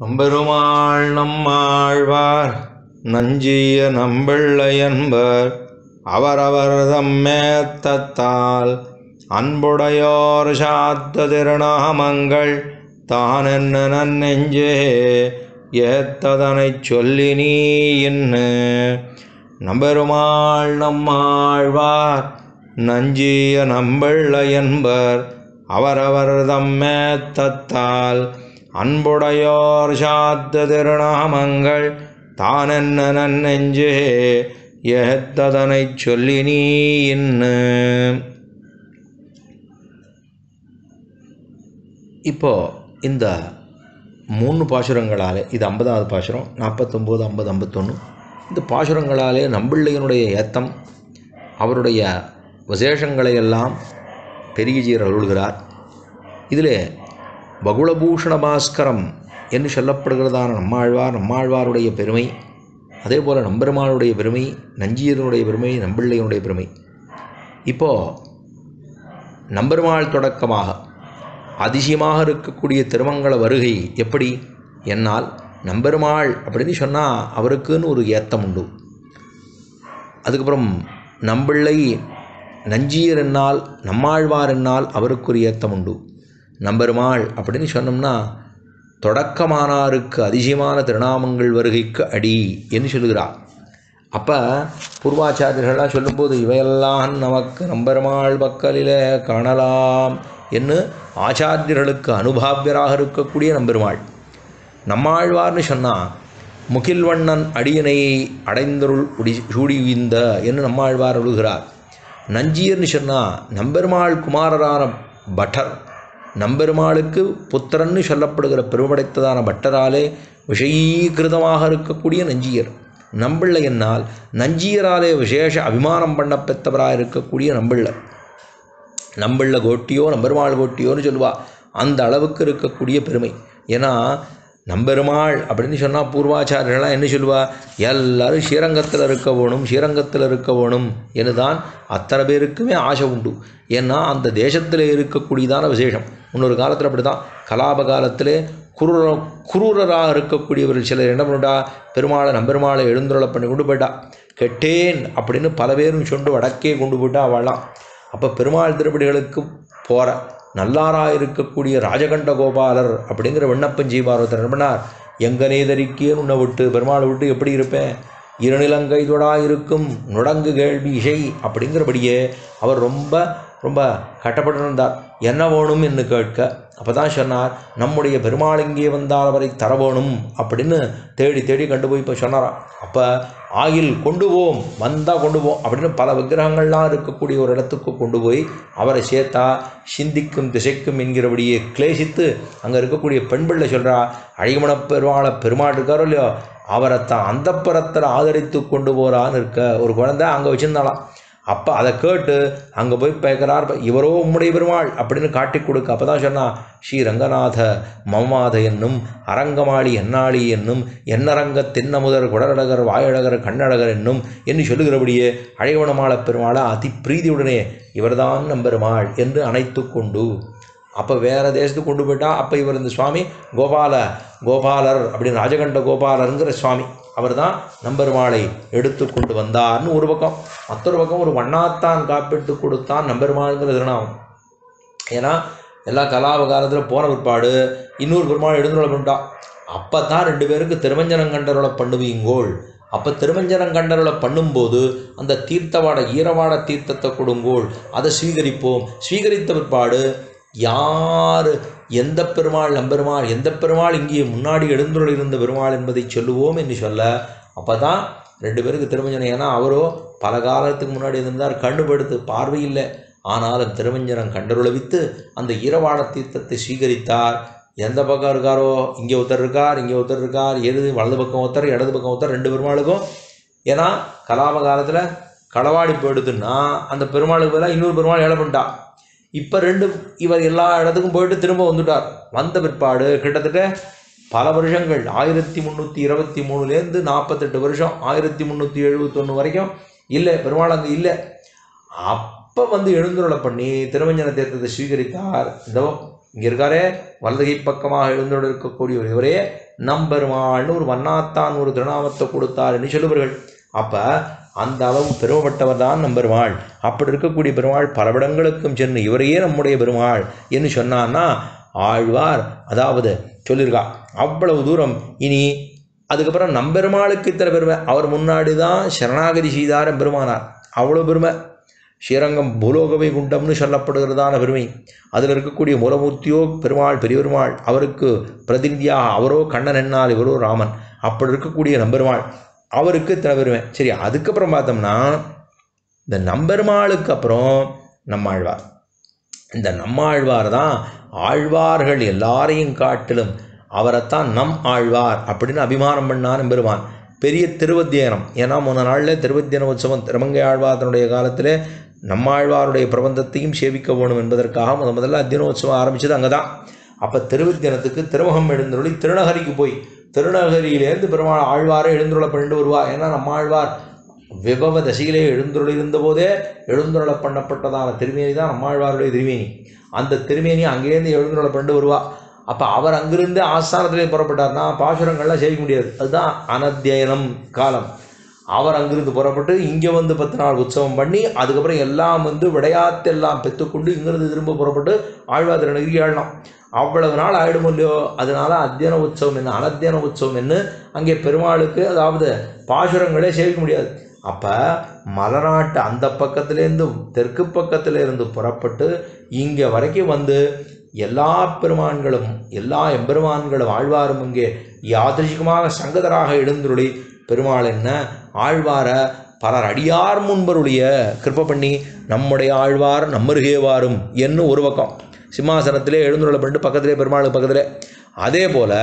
நம்பெருமாள் நம்மாழ்வார் நஞ்சிய நம்பிள்ளையன்பர் அவரவர் தம்மேத்தத்தால் அன்புடையோர் சாத்த திருநாமங்கள் தானென்ன நன்னெஞ்சே ஏத்ததனைச் சொல்லி நீ இன்னு நம்பெருமாள் நம்மாழ்வார் நஞ்சிய நம்பிள்ளையன்பர் அவரவர் தம்மேத்தத்தால் அன்புடையோர் சாத்த திருநாமங்கள் தானென்ன நன்னெஞ்சே ஏத்ததனைச் சொல்லி நீ இன்னு இப்போ இந்த மூணு பாசுரங்களாலே இது ஐம்பதாவது பாசுரம் நாற்பத்தொம்போது ஐம்பது ஐம்பத்தொன்று இந்த பாசுரங்களாலே நம்பிள்ளையனுடைய ஏத்தம் அவருடைய விசேஷங்களை எல்லாம் பெரியஜீர் அருள்கிறார் இதிலே பகுளபூஷண பாஸ்கரம் என்று சொல்லப்படுகிறதான நம்மாழ்வார் நம்மாழ்வாருடைய பெருமை அதே போல் நம்பெருமானுடைய பெருமை நஞ்சீரனுடைய பெருமை நம்பிள்ளையனுடைய பெருமை இப்போது நம்பெருமாள் தொடக்கமாக அதிசயமாக இருக்கக்கூடிய திருமங்கள வருகை எப்படி என்னால் நம்பெருமாள் அப்படின்னு சொன்னால் அவருக்குன்னு ஒரு ஏத்தம் உண்டு அதுக்கப்புறம் நம்பிள்ளை நஞ்சீர் என்னால் நம்மாழ்வார் என்னால் அவருக்கு ஒரு ஏத்தம் உண்டு நம்பெருமாள் அப்படின்னு சொன்னோம்னா தொடக்கமானாருக்கு அதிசயமான திருநாமங்கள் வருகைக்கு அடி என்று சொல்லுகிறார் அப்போ பூர்வாச்சாரியர்களாக சொல்லும்போது இவையெல்லாம் நமக்கு நம்பெருமாள் பக்கலில் காணலாம் என்று ஆச்சாரியர்களுக்கு அனுபாவியராக இருக்கக்கூடிய நம்பெருமாள் நம்மாழ்வார்னு சொன்னால் முகில்வண்ணன் அடியனை அடைந்தருள் உடி சூடியுந்த என்று நம்மாழ்வார் அழுகிறார் நஞ்சியர்னு சொன்னால் நம்பெருமாள் குமாரரான பட்டர் நம்பெருமாளுக்கு புத்திரன்னு சொல்லப்படுகிற பெருமடைத்ததான பட்டராலே விஷயீகிருதமாக இருக்கக்கூடிய நஞ்சியர் நம்பிள்ளை என்னால் நஞ்சியராலே விசேஷ அபிமானம் பண்ண பெற்றவராக இருக்கக்கூடிய நம்பிள்ளை நம்பிள்ள கோட்டியோ நம்பெருமாள் கோட்டியோன்னு சொல்லுவா அந்த அளவுக்கு இருக்கக்கூடிய பெருமை ஏன்னா நம்பெருமாள் அப்படின்னு சொன்னால் பூர்வாச்சாரியர்கள்லாம் என்ன சொல்லுவா எல்லாரும் ஸ்ரீரங்கத்தில் இருக்க வேணும் ஸ்ரீரங்கத்தில் இருக்க வேணும் என்று தான் அத்தனை பேருக்குமே ஆசை உண்டு ஏன்னா அந்த தேசத்தில் இருக்கக்கூடியதான விசேஷம் இன்னொரு காலத்தில் அப்படி தான் கலாப காலத்திலே குரூர குரூரராக இருக்கக்கூடியவர்கள் சிலர் என்ன பண்ணிட்டா பெருமாளை நம்பெருமாளை எழுந்துருளை பண்ணி கொண்டு போயிட்டா கெட்டேன் அப்படின்னு பல பேரும் சொண்டு வடக்கே கொண்டு போயிட்டா அவளாம் அப்போ பெருமாள் திருப்படிகளுக்கு போகிற நல்லாராக இருக்கக்கூடிய ராஜகண்ட கோபாலர் அப்படிங்கிற விண்ணப்பம் செய்வார் ஒருத்தர் என்ன பண்ணார் எங்கனே தரிக்கியன்னு உன்னை விட்டு பெருமாளை விட்டு எப்படி இருப்பேன் இருநிலங்கைதொடா இருக்கும் நுடங்கு கேள்வி இசை அப்படிங்கிறபடியே அவர் ரொம்ப ரொம்ப கட்டப்பட்டு இருந்தார் என்ன வேணும் என்று கேட்க அப்போ தான் சொன்னார் நம்முடைய பெருமாள் இங்கே வந்தால் அவரை தர வேணும் அப்படின்னு தேடி தேடி கண்டு போய் இப்போ சொன்னாராம் அப்போ ஆயில் கொண்டு போம் வந்தால் கொண்டு போம் அப்படின்னு பல விக்கிரகங்கள்லாம் இருக்கக்கூடிய ஒரு இடத்துக்கு கொண்டு போய் அவரை சேர்த்தா சிந்திக்கும் திசைக்கும் என்கிறபடியே கிளேசித்து அங்கே இருக்கக்கூடிய பெண் பிள்ளை சொல்கிறா அழிமண பெருமாளை பெருமாள் இருக்காரோ இல்லையோ அவரை தான் அந்த புறத்தில் ஆதரித்து கொண்டு போகிறான்னு இருக்க ஒரு குழந்தை அங்கே வச்சுருந்தாலாம் அப்போ அதை கேட்டு அங்கே போய் பேக்கிறார் இவரோ உம்முடைய பெருமாள் அப்படின்னு காட்டி கொடுக்க அப்போ தான் சொன்னா ஸ்ரீ ரங்கநாத மமமாத என்னும் அரங்கமாளி என்னாளி என்னும் என்னரங்க தென்னமுதர் குடரழகர் வாயழகர் கண்ணழகர் என்னும் என்று சொல்லுகிறபடியே அழைவனமாள பெருமாளை அதி பிரீதியுடனே இவர்தான் நம்பெருமாள் என்று அணைத்து கொண்டு அப்போ வேறு தேசத்துக்கு கொண்டு போயிட்டா அப்போ இவர் இந்த சுவாமி கோபால கோபாலர் அப்படின்னு ராஜகண்ட கோபாலருங்கிற சுவாமி அவர் தான் நம்பெருமாளை எடுத்து கொண்டு வந்தார்னு ஒரு பக்கம் மற்றொரு பக்கம் ஒரு வண்ணாத்தான் காப்பிட்டு கொடுத்தான் நம்பெருமாளுங்கிற திருநாமம் ஏன்னா எல்லா கலாப காலத்தில் போன பிற்பாடு இன்னொரு பெருமாள் எழுந்துள்ள பண்ணிட்டான் அப்போ தான் ரெண்டு பேருக்கு திருமஞ்சனங்கண்டரோட பண்ணுவீங்கோள் அப்போ திருமஞ்சனம் கண்டரோட பண்ணும்போது அந்த தீர்த்தவாட ஈரவாட தீர்த்தத்தை கொடுங்கோள் அதை ஸ்வீகரிப்போம் ஸ்வீகரித்த பிற்பாடு யார் எந்த பெருமாள் நம்பெருமாள் எந்த பெருமாள் இங்கே முன்னாடி எழுந்துள்ள இருந்த பெருமாள் என்பதை சொல்லுவோம் என்று சொல்ல அப்போ தான் ரெண்டு பேருக்கு திருமஞ்சனம் ஏன்னா அவரோ பல காலத்துக்கு முன்னாடி இருந்தார் கண்ணு படுத்து பார்வை இல்லை ஆனாலும் திருமஞ்சனம் கண்டருளவித்து அந்த ஈரவாட தீர்த்தத்தை ஸ்வீகரித்தார் எந்த பக்கம் இருக்காரோ இங்கே ஒருத்தர் இருக்கார் இங்கே ஒருத்தர் இருக்கார் எது வலது பக்கம் ஒருத்தர் இடது பக்கம் ஒருத்தர் ரெண்டு பெருமாளுக்கும் ஏன்னா கலாப காலத்தில் களவாடி போயிடுதுன்னா அந்த பெருமாளுக்கு பதிலாக இன்னொரு பெருமாள் ஏழை பண்ணிட்டா இப்போ ரெண்டு இவர் எல்லா இடத்துக்கும் போயிட்டு திரும்ப வந்துட்டார் வந்த பிற்பாடு கிட்டத்தட்ட பல வருஷங்கள் ஆயிரத்தி முந்நூற்றி இருபத்தி மூணுலேருந்து நாற்பத்தெட்டு வருஷம் ஆயிரத்தி முந்நூற்றி எழுபத்தொன்று வரைக்கும் இல்லை பெருமாள் அங்கே இல்லை அப்போ வந்து எழுந்துருளை பண்ணி திருமஞ்சன தீர்த்தத்தை ஸ்வீகரித்தார் இதோ இங்கே இருக்காரே வலதுகை பக்கமாக எழுந்துள்ள இருக்கக்கூடிய இவரே நம்பெருமாள்னு ஒரு வண்ணாத்தான் ஒரு திருநாமத்தை கொடுத்தார் என்று சொல்லுவார்கள் அப்போ அந்த அளவு பெருமைப்பட்டவர் தான் நம்பெருமாள் அப்படி இருக்கக்கூடிய பெருமாள் பலவிடங்களுக்கும் சென்று இவரையே நம்முடைய பெருமாள் என்று சொன்னான்னா ஆழ்வார் அதாவது சொல்லியிருக்கா அவ்வளவு தூரம் இனி அதுக்கப்புறம் நம்பெருமாளுக்கு இத்தனை பெருமை அவர் முன்னாடி தான் சரணாகதி செய்தார் பெருமானார் அவ்வளோ பெருமை ஸ்ரீரங்கம் பூலோகவை குண்டம்னு சொல்லப்படுகிறதான பெருமை அதில் இருக்கக்கூடிய மூலமூர்த்தியோ பெருமாள் பெரிய பெருமாள் அவருக்கு பிரதிநிதியாக அவரோ கண்ணன் என்னால் இவரோ ராமன் அப்படி இருக்கக்கூடிய நம்பெருமாள் அவருக்கு இத்தனை பெருமை சரி அதுக்கப்புறம் பார்த்தோம்னா இந்த நம்பெருமாளுக்கு அப்புறம் நம்மாழ்வார் இந்த நம்மாழ்வார் தான் ஆழ்வார்கள் எல்லாரையும் காட்டிலும் அவரைத்தான் நம் ஆழ்வார் அப்படின்னு அபிமானம் பண்ணான் பெருமான் பெரிய திருவத்தியனம் ஏன்னா முன்ன நாளில் திருவத்தியன உற்சவம் திருமங்கை ஆழ்வாரனுடைய காலத்தில் நம்மாழ்வாருடைய பிரபந்தத்தையும் சேவிக்க வேணும் என்பதற்காக முத முதல்ல அத்தியனோத்சவம் ஆரம்பித்தது அங்கே தான் அப்போ திருவத்தியனத்துக்கு திருமுகம் எழுந்தருளி திருநகரிக்கு போய் திருநகரியிலேருந்து பெருமாள் ஆழ்வாரை எழுந்துருள பண்ணிட்டு வருவா ஏன்னா நம்மாழ்வார் விபவ தசையிலே எழுந்துருளி இருந்தபோதே எழுந்துருள பண்ணப்பட்டதான திருமேனி தான் நம்மாழ்வாருடைய திருமேனி அந்த திருமேனி அங்கேருந்து எழுந்துருள பண்ணிட்டு வருவா அப்போ அவர் அங்கிருந்து ஆஸ்தானத்திலே புறப்பட்டார்னா பாசுரங்கள்லாம் செய்ய முடியாது அதுதான் அனத்தியனம் காலம் அவர் அங்கிருந்து புறப்பட்டு இங்கே வந்து பத்து நாள் உற்சவம் பண்ணி அதுக்கப்புறம் எல்லாம் வந்து விளையாட்டெல்லாம் பெற்றுக்கொண்டு இங்கிருந்து திரும்ப புறப்பட்டு ஆழ்வார் திருநகிரி ஆழலாம் அவ்வளவு நாள் ஆயிடும் இல்லையோ அதனால அத்தியன உற்சவம் என்ன அனத்தியன உற்சவம் என்ன அங்கே பெருமாளுக்கு அதாவது பாசுரங்களே சேவிக்க முடியாது அப்போ மலநாட்டு அந்த பக்கத்துலேருந்து தெற்கு பக்கத்திலேருந்து புறப்பட்டு இங்கே வரைக்கும் வந்து எல்லா பெருமான்களும் எல்லா எம்பெருமான்களும் ஆழ்வாரும் இங்கே யாதிரிகமாக சங்கதராக எழுந்துருளி பெருமாள் என்ன ஆழ்வார பலர் அடியார் முன்பருடைய கிருப்ப பண்ணி நம்முடைய ஆழ்வார் நம்மருகே வாரும் என்று ஒரு பக்கம் சிம்மாசனத்திலே எழுந்துருளை பண்ணிட்டு பக்கத்திலே பெருமாளுக்கு பக்கத்திலே அதே போல்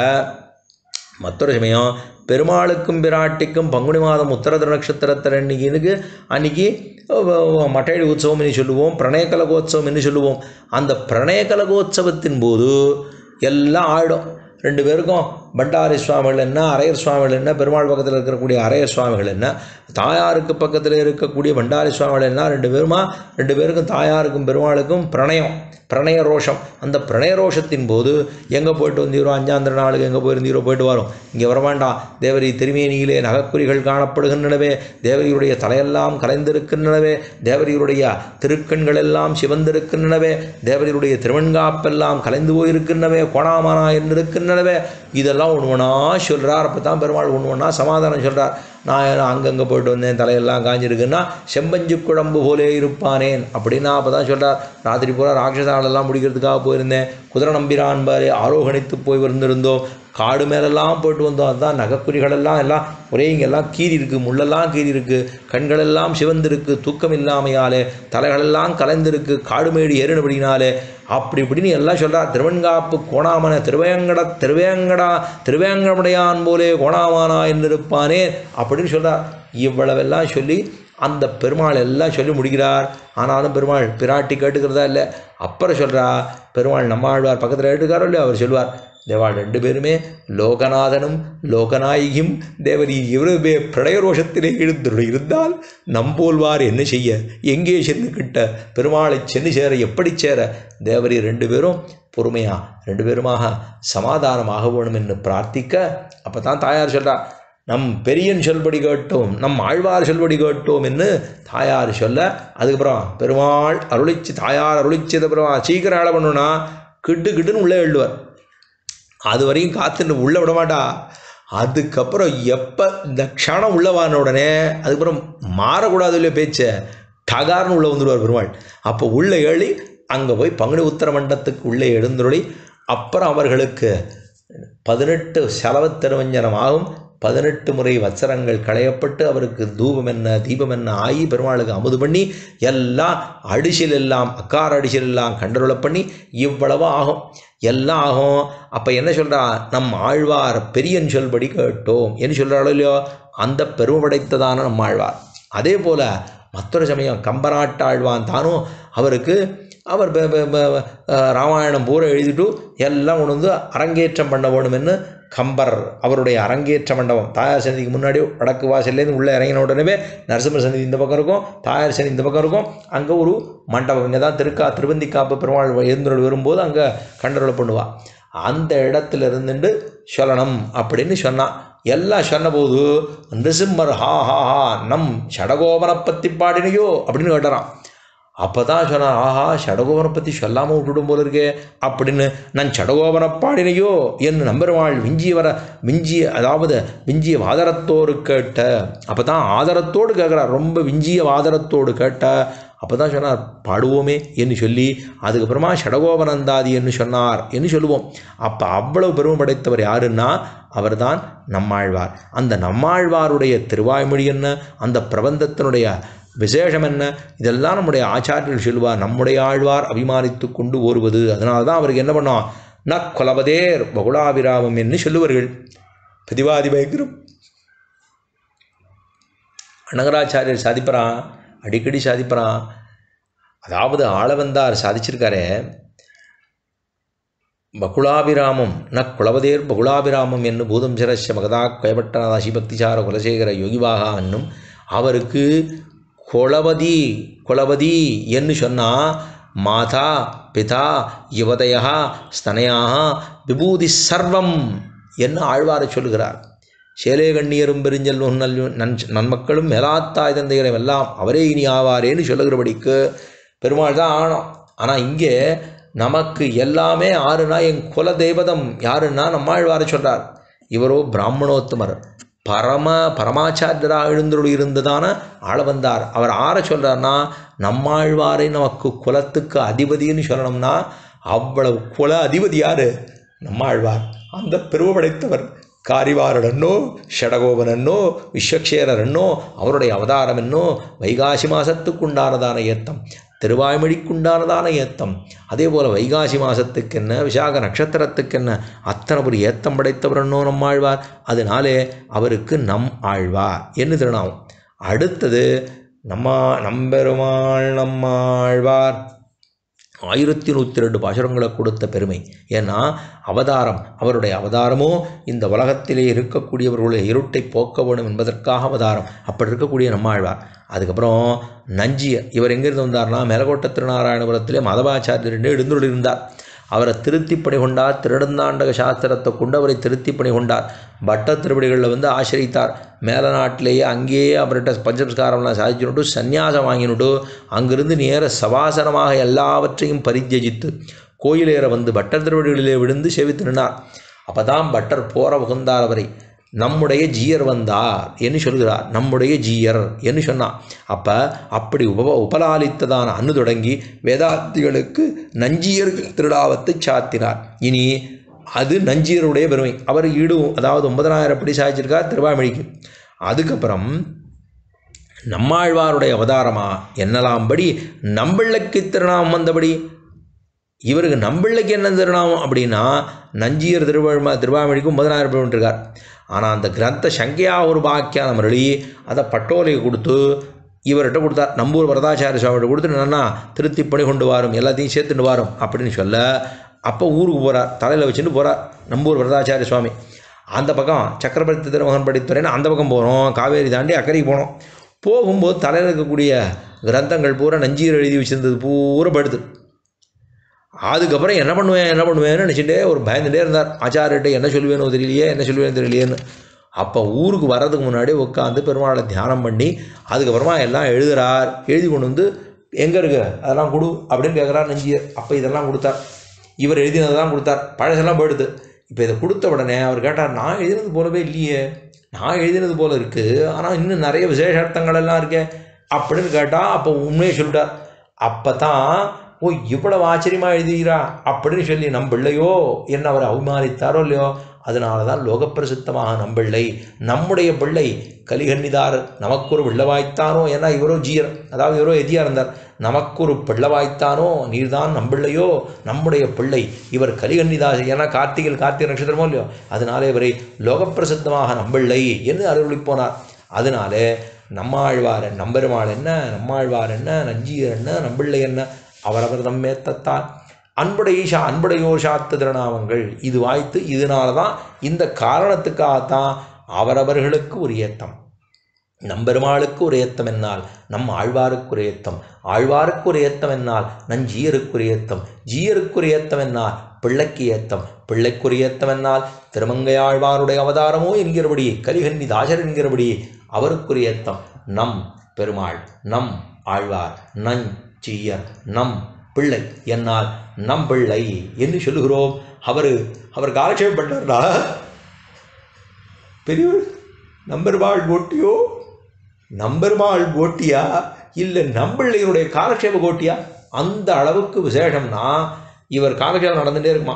மற்றொரு சமயம் பெருமாளுக்கும் பிராட்டிக்கும் பங்குனி மாதம் உத்தரத நட்சத்திரத்தில் அன்னைக்கு அன்னைக்கு மட்டையடி உற்சவம் என்று சொல்லுவோம் பிரணயகலகோத்சவம் என்று சொல்லுவோம் அந்த பிரணயகலகோத்சவத்தின் போது எல்லாம் ஆயிடும் ரெண்டு பேருக்கும் பண்டாரி சுவாமிகள் என்ன அரையர் சுவாமிகள் என்ன பெருமாள் பக்கத்தில் இருக்கக்கூடிய அரையர் சுவாமிகள் என்ன தாயாருக்கு பக்கத்தில் இருக்கக்கூடிய பண்டாரி சுவாமிகள் என்ன ரெண்டு பேருமா ரெண்டு பேருக்கும் தாயாருக்கும் பெருமாளுக்கும் பிரணயம் பிரணய ரோஷம் அந்த பிரணய ரோஷத்தின் போது எங்கே போயிட்டு வந்தீரோ அஞ்சாந்திர நாளுக்கு எங்கே போயிருந்தீரோ போயிட்டு வரோம் இங்கே வரவேண்டாம் தேவரி திருமேனியிலே நகைக்குறிகள் காணப்படுகின்றனவே தேவரியுடைய தலையெல்லாம் கலைந்திருக்கின்றனவே தேவரியுடைய திருக்கண்கள் எல்லாம் சிவந்திருக்கின்றனவே தேவரியுடைய திருவன்காப்பெல்லாம் கலைந்து போயிருக்கின்றனவே கோணாமனா இருக்கின்றனவே இதெல்லாம் ஒன்று ஒன்றா சொல்கிறார் அப்போ தான் பெருமாள் ஒன்று ஒன்றா சமாதானம் சொல்கிறார் நான் அங்கங்கே போயிட்டு வந்தேன் தலையெல்லாம் காஞ்சிருக்குன்னா செம்பஞ்சு குழம்பு போலே இருப்பானேன் அப்படின்னா அப்போ தான் சொல்கிறார் ராத்திரி பூரா ராட்சசாலெல்லாம் முடிக்கிறதுக்காக போயிருந்தேன் குதிரை நம்பிரான் பாரு ஆரோகணித்து போய் இருந்திருந்தோம் காடு மேலெல்லாம் போயிட்டு வந்தோம் அதுதான் நகைக்குறிகளெல்லாம் எல்லாம் ஒரே இங்கெல்லாம் கீறி இருக்குது முள்ளெல்லாம் கீறி இருக்குது கண்களெல்லாம் சிவந்திருக்கு தூக்கம் இல்லாமையாலே தலைகளெல்லாம் கலைந்திருக்கு காடுமேடு ஏறினபடினாலே அப்படி இப்படின்னு எல்லாம் சொல்கிறார் திருவன்காப்பு கோணாமன திருவேங்கட திருவேங்கடா திருவேங்கடமுடையான் போலே கோணாமானா என்றிருப்பானே அப்படின்னு சொல்கிறார் இவ்வளவெல்லாம் சொல்லி அந்த பெருமாள் எல்லாம் சொல்லி முடிக்கிறார் ஆனாலும் பெருமாள் பிராட்டி கேட்டுக்கிறதா இல்லை அப்புறம் சொல்கிறா பெருமாள் நம்மாழ்வார் பக்கத்தில் கேட்டுக்காரோ இல்லையோ அவர் சொல்வார் தேவாள் ரெண்டு பேருமே லோகநாதனும் லோகநாயகியும் தேவரி இவ்வளவு பே பிரளயரோஷத்திலே எழுந்துள்ள இருந்தால் நம்போல்வார் என்ன செய்ய எங்கே சென்று கிட்ட பெருமாளை சென்று சேர எப்படி சேர தேவரி ரெண்டு பேரும் பொறுமையாக ரெண்டு பேருமாக சமாதானமாக வேணும் என்று பிரார்த்திக்க அப்போ தான் தாயார் சொல்கிறா நம் பெரியன் சொல்படி கேட்டோம் நம் ஆழ்வார் சொல்படி கேட்டோம் என்று தாயார் சொல்ல அதுக்கப்புறம் பெருமாள் அருளிச்சு தாயார் அருளிச்சது பெருமாள் சீக்கிரம் வேலை பண்ணுனா கிட்டு கிட்டுன்னு உள்ளே எழுதுவார் அது வரையும் காத்துட்டு உள்ளே விட மாட்டா அதுக்கப்புறம் எப்போ இந்த க்ஷணம் உள்ளவான உடனே அதுக்கப்புறம் மாறக்கூடாது இல்லையோ பேச்சை டகார்னு உள்ளே வந்துடுவார் பெருமாள் அப்போ உள்ளே ஏழி அங்கே போய் பங்குனி உத்தர மண்டத்துக்கு உள்ளே எழுந்துருளி அப்புறம் அவர்களுக்கு பதினெட்டு செலவு திருவஞ்சனமாகும் பதினெட்டு முறை வச்சரங்கள் களையப்பட்டு அவருக்கு தூபம் என்ன தீபம் என்ன ஆகி பெருமாளுக்கு அமுது பண்ணி எல்லாம் அடிசில் எல்லாம் அக்கார அடிசில் எல்லாம் கண்டருள பண்ணி இவ்வளவு ஆகும் எல்லாம் ஆகும் அப்போ என்ன சொல்கிறா நம் ஆழ்வார் பெரியன் சொல்படி கேட்டோம் என்று சொல்கிறாளோ இல்லையோ அந்த பெருமை படைத்ததான நம் ஆழ்வார் அதே போல் மற்றொரு சமயம் கம்பநாட்டாழ்வான் தானும் அவருக்கு அவர் ராமாயணம் பூரா எழுதிட்டு எல்லாம் கொண்டு வந்து அரங்கேற்றம் பண்ண வேணுமென்னு கம்பர் அவருடைய அரங்கேற்ற மண்டபம் தாயார் சந்நிதிக்கு முன்னாடி வடக்கு வாசல்லேருந்து உள்ளே இறங்கின உடனே நரசிம்மர் சந்நிதி இந்த பக்கம் இருக்கும் தாயார் சந்நிதி இந்த பக்கம் இருக்கும் அங்கே ஒரு மண்டபம் இங்கே தான் திருக்கா திருவந்திக்காப்பு பெருமாள் எழுந்துருள் வரும்போது அங்கே கண்டருளை பண்ணுவாள் அந்த இடத்துல இருந்துட்டு சொல்லணும் அப்படின்னு சொன்னான் எல்லாம் சொன்னபோது நிருசிம்மர் ஹா ஹா ஹா நம் ஷடகோபனை பற்றி பாடினையோ அப்படின்னு கேட்டாரான் அப்போ தான் சொன்னான் ஆஹா ஷடகோபனை பற்றி சொல்லாமல் விட்டுடும் போல இருக்கே அப்படின்னு நான் ஷடகோபனை பாடினையோ என்று நம்பெருமாள் விஞ்சிய வர விஞ்சிய அதாவது விஞ்சிய ஆதரத்தோடு கேட்ட அப்போ தான் ஆதரத்தோடு கேட்குறார் ரொம்ப விஞ்சிய ஆதரத்தோடு கேட்ட அப்போ தான் சொன்னார் பாடுவோமே என்று சொல்லி அதுக்கப்புறமா ஷடகோபனந்தாதி என்று சொன்னார் என்று சொல்லுவோம் அப்போ அவ்வளவு பெருமை படைத்தவர் யாருன்னா அவர்தான் நம்மாழ்வார் அந்த நம்மாழ்வாருடைய திருவாய்மொழி என்ன அந்த பிரபந்தத்தினுடைய விசேஷம் என்ன இதெல்லாம் நம்முடைய ஆச்சாரியர்கள் சொல்லுவார் நம்முடைய ஆழ்வார் அபிமானித்து கொண்டு ஓருவது அதனால தான் அவருக்கு என்ன பண்ணோம் ந கொலவதேர் பகுலாபிராமம் என்று சொல்லுவார்கள் பிரதிவாதி பயங்கரம் அனகராச்சாரியர் சாதிப்பறான் அடிக்கடி சாதிப்பறான் அதாவது ஆளவந்தார் சாதிச்சிருக்காரே பகுலாபிராமம் ந குலவதேர் பகுலாபிராமம் என்று பூதம் சிரஸ்ய மகதா கைவட்டநாதாசி பக்திசார குலசேகர யோகிவாகா என்னும் அவருக்கு குலவதி குலவதி என்று சொன்னால் மாதா பிதா யுவதயா ஸ்தனையாக விபூதி சர்வம் என்று ஆழ்வாரை சொல்லுகிறார் சேலே கண்ணியரும் பெருஞ்செல்வம் நல் நன் நன்மக்களும் மேலாத்தாய் தந்தைகளை எல்லாம் அவரே இனி ஆவாரேன்னு சொல்லுகிறபடிக்கு பெருமாள் தான் ஆனோம் ஆனால் இங்கே நமக்கு எல்லாமே ஆறுனா என் குல தெய்வதம் யாருன்னா நம்மாழ்வாரை சொல்கிறார் இவரோ பிராமணோத்தமர் பரம பரமாச்சாரியராக எழுந்தருள் இருந்ததான ஆள வந்தார் அவர் ஆற சொல்கிறார்னா நம்மாழ்வாரை நமக்கு குலத்துக்கு அதிபதின்னு சொல்லணும்னா அவ்வளவு குல அதிபதி யார் நம்மாழ்வார் அந்த பெருமை படைத்தவர் காரிவாரனோ ஷடகோபனோ விஸ்வக்ஷேரனோ அவருடைய அவதாரம் என்னோ வைகாசி மாசத்துக்குண்டானதான ஏத்தம் திருவாய்மொழிக்குண்டானதான ஏத்தம் அதே போல் வைகாசி மாதத்துக்கு என்ன விசாக நட்சத்திரத்துக்கு என்ன அத்தனை ஒரு ஏத்தம் படைத்தவரன்னோ நம்மாழ்வார் அதனாலே அவருக்கு நம் ஆழ்வார் என்று திருநாமம் அடுத்தது நம்ம நம்பெருமாள் நம்மாழ்வார் ஆயிரத்தி நூற்றி ரெண்டு பாசுரங்களை கொடுத்த பெருமை ஏன்னா அவதாரம் அவருடைய அவதாரமோ இந்த உலகத்திலே இருக்கக்கூடியவர்களுடைய இருட்டை போக்க வேண்டும் என்பதற்காக அவதாரம் அப்படி இருக்கக்கூடிய நம்மாழ்வார் அதுக்கப்புறம் நஞ்சிய இவர் எங்கிருந்து வந்தார்னா மேலகோட்ட திருநாராயணபுரத்திலே மதவாச்சாரியர் எழுந்துள்ள இருந்தார் அவரை திருத்தி பணி கொண்டார் திருடந்தாண்டக சாஸ்திரத்தை கொண்டு அவரை திருத்தி பணி கொண்டார் பட்ட திருப்படிகளில் வந்து ஆசிரித்தார் மேல நாட்டிலேயே அங்கேயே அவர்கிட்ட பஞ்சம்ஸ்காரம்லாம் சாதிச்சுட்டு சந்நியாசம் வாங்கினுட்டு அங்கிருந்து நேர சவாசனமாக எல்லாவற்றையும் பரித்தியஜித்து கோயிலேற வந்து பட்டர் திருவடிகளிலே விழுந்து செவித்து நின்றார் அப்போ தான் பட்டர் போற புகுந்தார் அவரை நம்முடைய ஜீயர் வந்தார் என்று சொல்கிறார் நம்முடைய ஜீயர் என்று சொன்னான் அப்போ அப்படி உப உபலாலித்ததான அன்னு தொடங்கி வேதாந்திகளுக்கு நஞ்சியர் திருடாவத்தை சாத்தினார் இனி அது நஞ்சியருடைய பெருமை அவர் ஈடு அதாவது ஒன்பதனாயிரம் படி சாய்ச்சிருக்கார் திருவாமொழிக்கு அதுக்கப்புறம் நம்மாழ்வாருடைய அவதாரமா என்னலாம்படி நம்பிள்ளைக்கு திருநாமம் வந்தபடி இவருக்கு நம்பிள்ளைக்கு என்ன திருநாமம் அப்படின்னா நஞ்சியர் திருவழ்மா திருவாமொழிக்கு ஒன்பதனாயிரம் பேர் இருக்கார் ஆனால் அந்த கிரந்த சங்கையா ஒரு பாக்கியானம் எழுதி அதை பட்டோலையை கொடுத்து இவர்கிட்ட கொடுத்தார் நம்பூர் வரதாச்சாரிய சுவாமிகிட்ட கொடுத்து நன்னா திருத்தி பணி கொண்டு வாரும் எல்லாத்தையும் சேர்த்துட்டு வாரும் அப்படின்னு சொல்ல அப்போ ஊருக்கு போகிறார் தலையில் வச்சுட்டு போகிறார் நம்பூர் வரதாச்சாரிய சுவாமி அந்த பக்கம் சக்கரவர்த்தி திருமகன் படித்துறைன்னு அந்த பக்கம் போகிறோம் காவேரி தாண்டி அக்கறைக்கு போனோம் போகும்போது தலையில் இருக்கக்கூடிய கிரந்தங்கள் பூரா நஞ்சீர் எழுதி வச்சிருந்தது பூரா படுது அதுக்கப்புறம் என்ன பண்ணுவேன் என்ன பண்ணுவேன்னு நினச்சிட்டே ஒரு பயந்துட்டே இருந்தார் ஆச்சாரிட்ட என்ன சொல்லுவேனோ தெரியலையே என்ன சொல்லுவேன்னு தெரியலையேன்னு அப்போ ஊருக்கு வர்றதுக்கு முன்னாடி உட்காந்து பெருமாளை தியானம் பண்ணி அதுக்கப்புறமா எல்லாம் எழுதுறார் எழுதி கொண்டு வந்து எங்கே இருக்கு அதெல்லாம் கொடு அப்படின்னு கேட்குறார் நஞ்சியர் அப்போ இதெல்லாம் கொடுத்தார் இவர் எழுதினதெல்லாம் கொடுத்தார் பழசெல்லாம் போயிடுது இப்போ இதை கொடுத்த உடனே அவர் கேட்டார் நான் எழுதினது போலவே இல்லையே நான் எழுதினது போல இருக்குது ஆனால் இன்னும் நிறைய விசேஷார்த்தங்கள் எல்லாம் இருக்கே அப்படின்னு கேட்டால் அப்போ உண்மையை சொல்லிட்டார் அப்போ தான் ஓ இவ்வளவு ஆச்சரியமாக எழுதுகிறா அப்படின்னு சொல்லி நம் பிள்ளையோ என்ன அவர் அவமானித்தாரோ இல்லையோ அதனால தான் லோகப்பிரசித்தமாக நம் பிள்ளை நம்முடைய பிள்ளை கலிகன்னிதார் நமக்கு ஒரு பிள்ளவாய்த்தானோ ஏன்னா இவரோ ஜீயர் அதாவது இவரோ எதியா இருந்தார் நமக்கு ஒரு பிள்ளவாய்த்தானோ நீர்தான் நம்பிள்ளையோ நம்முடைய பிள்ளை இவர் கலிகன்னிதாஸ் ஏன்னா கார்த்திகை கார்த்திகை நட்சத்திரமோ இல்லையோ அதனாலே இவரை லோகப்பிரசித்தமாக நம்பிள்ளை என்று அருளி போனார் அதனாலே நம்மாழ்வார் நம்பெருமாள் என்ன நம்மாழ்வார் என்ன நஞ்சியர் என்ன நம்பிள்ளை என்ன அவரவர் தம்மேத்தத்தார் அன்புடைய ஈஷா அன்புடையோர் சாத்து திருநாமங்கள் இது வாய்த்து இதனால தான் இந்த காரணத்துக்காகத்தான் அவரவர்களுக்கு ஒரு ஏத்தம் நம்பெருமாளுக்கு ஒரு ஏத்தம் என்னால் நம் ஆழ்வாருக்கு ஒரு ஏத்தம் ஆழ்வாருக்கு ஒரு ஏத்தம் என்னால் நம் ஜீயருக்கு ஒரு ஏத்தம் ஜீயருக்கு ஒரு ஏத்தம் என்னால் பிள்ளைக்கு ஏத்தம் பிள்ளைக்குரிய ஏத்தம் என்னால் திருமங்கையாழ்வாருடைய அவதாரமோ என்கிறபடி கலிகன்னி தாசர் என்கிறபடி அவருக்குரிய ஏத்தம் நம் பெருமாள் நம் ஆழ்வார் நஞ் சீயர் நம் பிள்ளை என்னால் நம் பிள்ளை என்று சொல்லுகிறோம் அவர் அவர் காலட்சேபம் பண்ணார்டா பெரியவர் நம்பெருமாள் கோட்டியோ நம்பெருமாள் கோட்டியா இல்லை நம்பிள்ளையினுடைய காலக்ஷேப கோட்டியா அந்த அளவுக்கு விசேஷம்னா இவர் காலக்ஷேபம் நடந்துகிட்டே இருக்குமா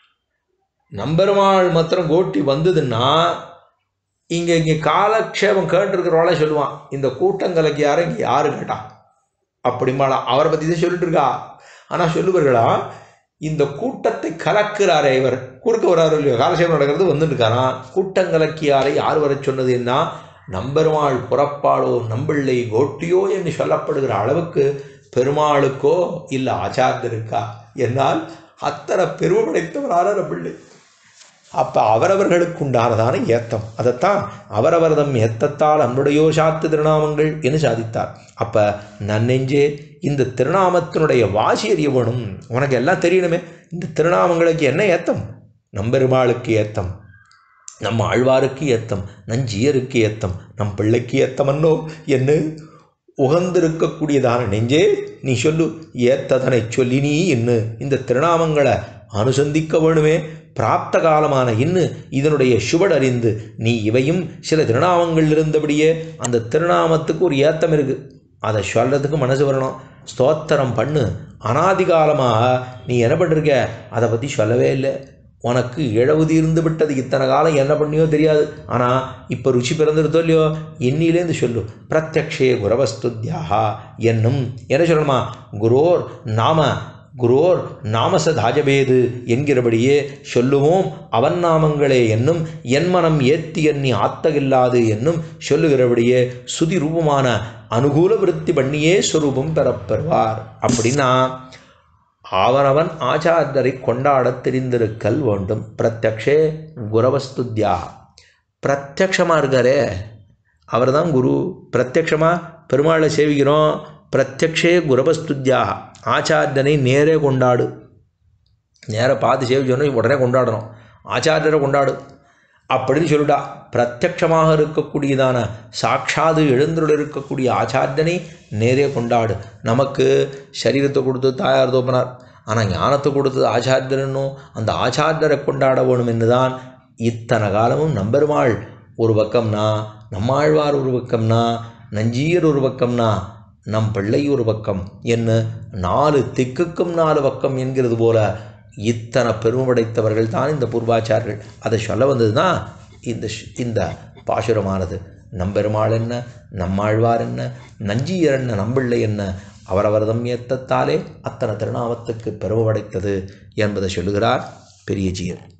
நம்பெருமாள் மாத்திரம் கோட்டி வந்ததுன்னா இங்கே இங்கே காலக்ஷேபம் கேட்டிருக்கிறவளே சொல்லுவான் இந்த கூட்டங்களுக்கு யாரும் இங்கே யாரு கேட்டா அப்படிம்பாளா அவரை பற்றி தான் சொல்லிட்டு இருக்கா ஆனால் சொல்லுவார்களா இந்த கூட்டத்தை கலக்கிறாரே இவர் குறுக்க வராரு இல்லையோ காலசேவம் நடக்கிறது வந்துட்டு இருக்காராம் கூட்டங்கலக்கியாரை யார் வர சொன்னது என்ன நம்பெருமாள் புறப்பாடோ நம்பிள்ளை கோட்டியோ என்று சொல்லப்படுகிற அளவுக்கு பெருமாளுக்கோ இல்லை ஆச்சாரியருக்கா என்னால் அத்தனை பெருமை படைத்தவரான நம்பிள்ளை அப்போ அவரவர்களுக்கு உண்டானதான ஏத்தம் அதைத்தான் அவரவர்தம் ஏத்தத்தால் அன்புடையோ சாத்து திருநாமங்கள் என்று சாதித்தார் அப்போ நன்னெஞ்சே இந்த திருநாமத்தினுடைய வாசி அறிய வேணும் உனக்கு எல்லாம் தெரியணுமே இந்த திருநாமங்களுக்கு என்ன ஏத்தம் நம்பெருமாளுக்கு ஏத்தம் நம்ம ஆழ்வாருக்கு ஏத்தம் நஞ்சீயருக்கு ஏத்தம் நம் பிள்ளைக்கு ஏத்தமன்னோ என்று உகந்திருக்கக்கூடியதான நெஞ்சே நீ சொல்லு ஏத்ததனை சொல்லி நீ இன்னு இந்த திருநாமங்களை அனுசந்திக்க வேணுமே பிராப்த காலமான இன்னு இதனுடைய சுவடு அறிந்து நீ இவையும் சில திருநாமங்கள் இருந்தபடியே அந்த திருநாமத்துக்கு ஒரு ஏத்தம் இருக்குது அதை சொல்கிறதுக்கு மனசு வரணும் ஸ்தோத்திரம் பண்ணு அனாதிகாலமாக நீ என்ன பண்ணிருக்க அதை பற்றி சொல்லவே இல்லை உனக்கு இழவுதி இருந்து விட்டது இத்தனை காலம் என்ன பண்ணியோ தெரியாது ஆனால் இப்போ ருச்சி பிறந்திருத்தோ இல்லையோ என்னிலேருந்து சொல்லு பிரத்யக்ஷே குரவஸ்துத்யாகா என்னும் என்ன சொல்லணுமா குரோர் நாம குரோர் நாமச தாஜபேது என்கிறபடியே சொல்லுவோம் அவன் நாமங்களே என்னும் என் மனம் ஏத்தி எண்ணி ஆத்தகில்லாது என்னும் சொல்லுகிறபடியே சுதி ரூபமான அனுகூல விருத்தி பண்ணியே ஸ்வரூபம் பெறப்பெறுவார் அப்படின்னா அவனவன் ஆச்சாரியரை கொண்டாடத் தெரிந்திருக்கல் வேண்டும் பிரத்யக்ஷே குரவஸ்துத்யா பிரத்யக்ஷமாக இருக்காரே அவர் தான் குரு பிரத்யக்ஷமாக பெருமாளை சேவிக்கிறோம் பிரத்யக்ஷே குரவஸ்துத்யா ஆச்சாரியனை நேரே கொண்டாடு நேராக பார்த்து சேவிச்சோன்னா உடனே கொண்டாடணும் ஆச்சாரியரை கொண்டாடு அப்படின்னு சொல்லிட்டா பிரத்யக்ஷமாக இருக்கக்கூடியதான சாட்சாது எழுந்துள்ள இருக்கக்கூடிய ஆச்சாரியனை நேரே கொண்டாடு நமக்கு சரீரத்தை கொடுத்து தாயார் தோப்பினார் ஆனால் ஞானத்தை கொடுத்தது ஆச்சாரியனும் அந்த ஆச்சாரியரை கொண்டாட வேணும் என்றுதான் இத்தனை காலமும் நம்பெருமாள் ஒரு பக்கம்னா நம்மாழ்வார் ஒரு பக்கம்னா நஞ்சீர் ஒரு பக்கம்னா நம் பிள்ளை ஒரு பக்கம் என்ன நாலு திக்குக்கும் நாலு பக்கம் என்கிறது போல இத்தனை பெருமை படைத்தவர்கள் தான் இந்த பூர்வாச்சாரியர்கள் அதை சொல்ல வந்தது தான் இந்த ஷ்- இந்த பாசுரமானது நம்பெருமாள் என்ன நம்மாழ்வார் என்ன நஞ்சியர் என்ன நம்பிள்ளை என்ன அவரவர்தம் ஏத்தத்தாலே அத்தனை திருநாமத்துக்கு பெருமை படைத்தது என்பதை சொல்லுகிறார் பெரியஜியர்